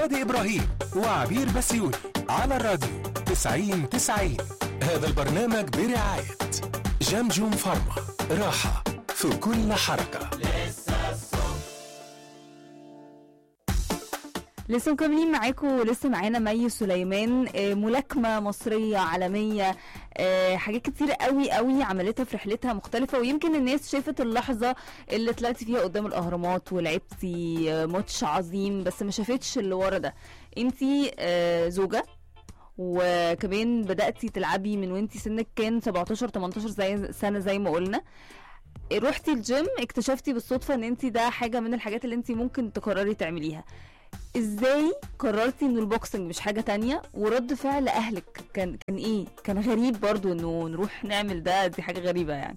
شادي إبراهيم وعبير بسيوني على الراديو 90 90 هذا البرنامج برعاية جمجم فارما راحة في كل حركة لسه مكملين معاكم ولسه معانا مي سليمان آه، ملاكمه مصريه عالميه آه، حاجات كتير قوي قوي عملتها في رحلتها مختلفه ويمكن الناس شافت اللحظه اللي طلعتي فيها قدام الاهرامات ولعبتي آه، ماتش عظيم بس ما شافتش اللي ورا ده انتي آه، زوجه وكمان بداتي تلعبي من وانتي سنك كان 17 18 زي سنه زي ما قلنا رحتي الجيم اكتشفتي بالصدفه ان انت ده حاجه من الحاجات اللي انت ممكن تقرري تعمليها ازاي قررتي ان البوكسنج مش حاجه تانية ورد فعل اهلك كان كان ايه كان غريب برضو انه نروح نعمل ده دي حاجه غريبه يعني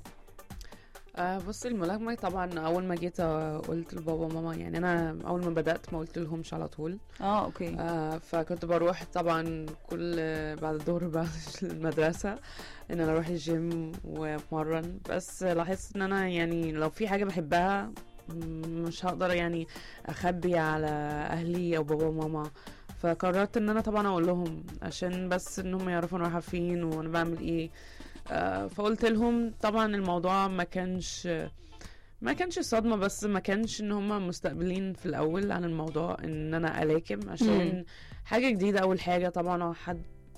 آه بصي الملاكمة طبعا أول ما جيت آه، قلت لبابا وماما يعني أنا أول ما بدأت ما قلت لهمش على طول اه اوكي آه فكنت بروح طبعا كل بعد الظهر بعد المدرسة إن أنا أروح الجيم وأتمرن بس لاحظت إن أنا يعني لو في حاجة بحبها م- مش هقدر يعني أخبي على أهلي أو بابا وماما فقررت ان انا طبعا اقول لهم عشان بس انهم يعرفوا انا رايحه فين وانا بعمل ايه آه، فقلت لهم طبعا الموضوع ما كانش ما كانش صدمة بس ما كانش ان هم مستقبلين في الاول عن الموضوع ان انا الاكم عشان مم. حاجة جديدة اول حاجة طبعا حد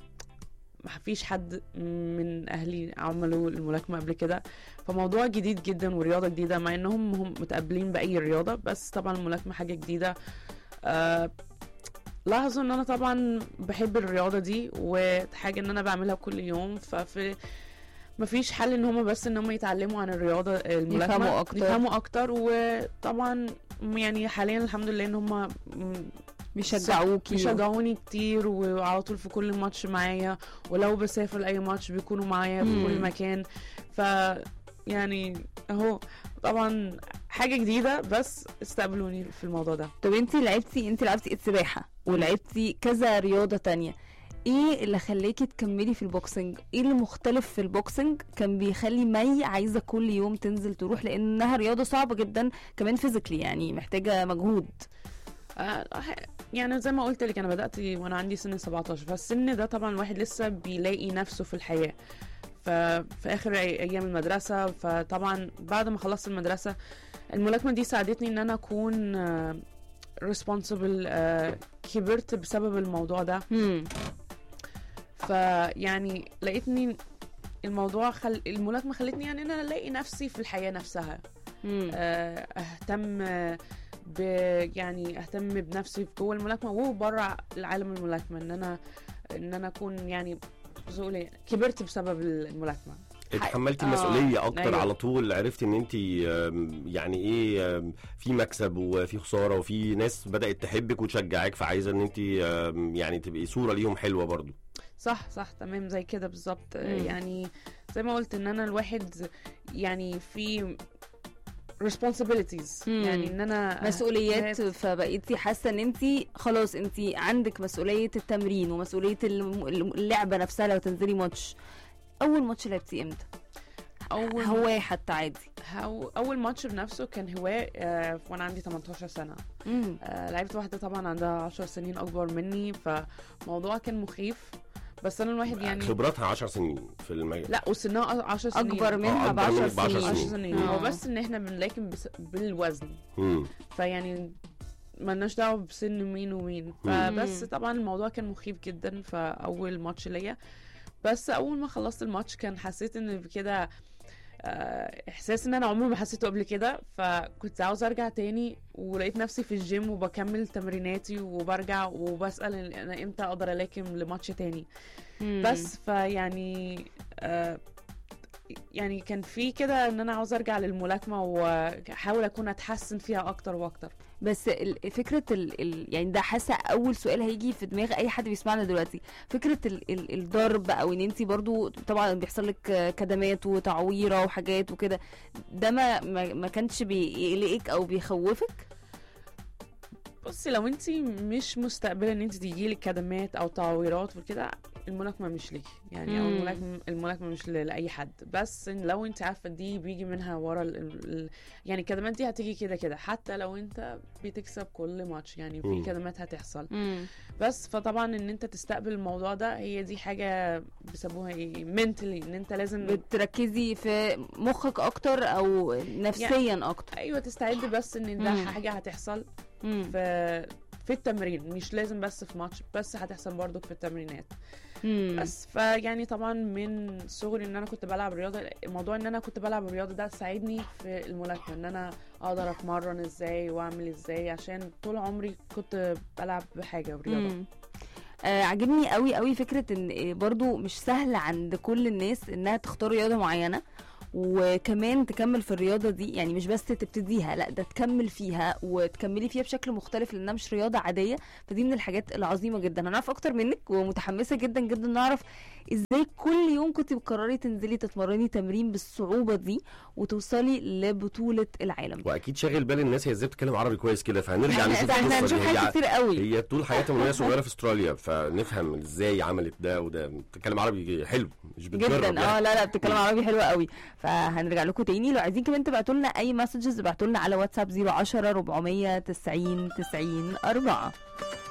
ما فيش حد من اهلي عملوا الملاكمة قبل كده فموضوع جديد جدا ورياضة جديدة مع انهم هم متقبلين باي رياضة بس طبعا الملاكمة حاجة جديدة آه لاحظوا ان انا طبعا بحب الرياضة دي وحاجة ان انا بعملها كل يوم ففي مفيش حل ان هما بس ان هما يتعلموا عن الرياضة الملاكمة يفهموا أكتر. يفهموا اكتر وطبعا يعني حاليا الحمد لله ان هما م- بيشجعوكي بيشجعوني كتير وعلى طول في كل ماتش معايا ولو بسافر اي ماتش بيكونوا معايا في كل مم. مكان ف يعني اهو طبعا حاجة جديدة بس استقبلوني في الموضوع ده طب انتي لعبتي انتي لعبتي السباحه ولعبتي كذا رياضه تانية ايه اللي خلاكي تكملي في البوكسنج ايه اللي مختلف في البوكسنج كان بيخلي مي عايزه كل يوم تنزل تروح لانها رياضه صعبه جدا كمان فيزيكلي يعني محتاجه مجهود آه، يعني زي ما قلت لك انا بدات وانا عندي سن 17 فالسن ده طبعا الواحد لسه بيلاقي نفسه في الحياه ففي اخر أي- ايام المدرسه فطبعا بعد ما خلصت المدرسه الملاكمه دي ساعدتني ان انا اكون ريسبونسبل كبرت بسبب الموضوع ده مم. فيعني لقيتني الموضوع خل... الملاكمه خلتني يعني ان انا الاقي نفسي في الحياه نفسها مم. آه، اهتم ب يعني اهتم بنفسي في جوه الملاكمه وبره العالم الملاكمه ان انا ان انا اكون يعني زي ما أقول كبرت بسبب الملاكمه اتحملتي آه، المسؤوليه اكتر أيوة. على طول عرفتي ان انت يعني ايه آم، في مكسب وفي خساره وفي ناس بدات تحبك وتشجعك فعايزه ان انت يعني تبقي صوره ليهم حلوه برضو صح صح تمام زي كده بالظبط آه، مم. يعني زي ما قلت ان انا الواحد يعني في responsibilities مم. يعني ان انا مسؤوليات أه- فبقيتي حاسه ان انت خلاص انت عندك مسؤوليه التمرين ومسؤوليه الم- اللعبه نفسها لو تنزلي ماتش اول ماتش لعبتي امتى اول هوايه حتى عادي هو اول ماتش بنفسه كان هواه آه، وانا عندي 18 سنه مم. آه، لعبت واحده طبعا عندها 10 سنين اكبر مني فموضوع كان مخيف بس انا الواحد يعني خبراتها 10 سنين في المجال لا وسنها 10 سنين اكبر منها أكبر ب منك 10 بعشر سنين 10 سنين. سنين آه. هو بس ان احنا بنلاكم بس بالوزن مم. فيعني ملناش دعوه بسن مين ومين فبس مم. طبعا الموضوع كان مخيف جدا في اول ماتش ليا بس اول ما خلصت الماتش كان حسيت ان كده آه، احساس ان انا عمري ما حسيته قبل كده فكنت عاوز ارجع تاني ولقيت نفسي في الجيم وبكمل تمريناتي وبرجع وبسال إن انا امتى اقدر الاكم لماتش تاني مم. بس فيعني آه يعني كان في كده ان انا عاوز ارجع للملاكمه واحاول اكون اتحسن فيها اكتر واكتر بس ال- فكره ال... ال... يعني ده حاسه اول سؤال هيجي في دماغ اي حد بيسمعنا دلوقتي فكره ال... ال... الضرب او ان انت برضو طبعا بيحصل لك كدمات وتعويره وحاجات وكده ده ما ما, ما كانش بيقلقك او بيخوفك بصي لو انت مش مستقبله ان انت تجيلك كدمات او تعويرات وكده الملاكمه مش ليكي يعني او مم. الملاكمه الملاكمه مش ل- لاي حد بس إن لو انت عارفه دي بيجي منها ورا ال... ال... يعني الكدمات دي هتيجي كده كده حتى لو انت بتكسب كل ماتش يعني في مم. كدمات هتحصل مم. بس فطبعا ان انت تستقبل الموضوع ده هي دي حاجه بيسموها ايه منتلي ان انت لازم بتركزي في مخك اكتر او نفسيا اكتر ايوه تستعد بس ان ده مم. حاجه هتحصل مم. في في التمرين مش لازم بس في ماتش بس هتحصل برضو في التمرينات مم. بس فيعني طبعا من صغري ان انا كنت بلعب رياضه موضوع ان انا كنت بلعب الرياضه ده ساعدني في الملاكمه ان انا اقدر اتمرن ازاي واعمل ازاي عشان طول عمري كنت بلعب بحاجه رياضه مم. آه عجبني قوي قوي فكره ان آه، برضو مش سهل عند كل الناس انها تختار رياضه معينه وكمان تكمل في الرياضه دي يعني مش بس تبتديها لا ده تكمل فيها وتكملي فيها بشكل مختلف لانها مش رياضه عاديه فدي من الحاجات العظيمه جدا هنعرف اكتر منك ومتحمسه جدا جدا نعرف ازاي كل يوم كنت بتقرري تنزلي تتمرني تمرين بالصعوبه دي وتوصلي لبطوله العالم واكيد شاغل بال الناس هي ازاي بتتكلم عربي كويس كده فهنرجع نشوف احنا القصه هنشوف دي حاجات هي كتير قوي هي طول حياتها من وهي صغيره في استراليا فنفهم ازاي عملت ده وده بتتكلم عربي حلو مش بتجرب جدا اه يعني. لا لا بتتكلم عربي حلو قوي فهنرجع لكم تاني لو عايزين كمان تبعتوا لنا اي مسجز ابعتوا لنا على واتساب 010 490 90 4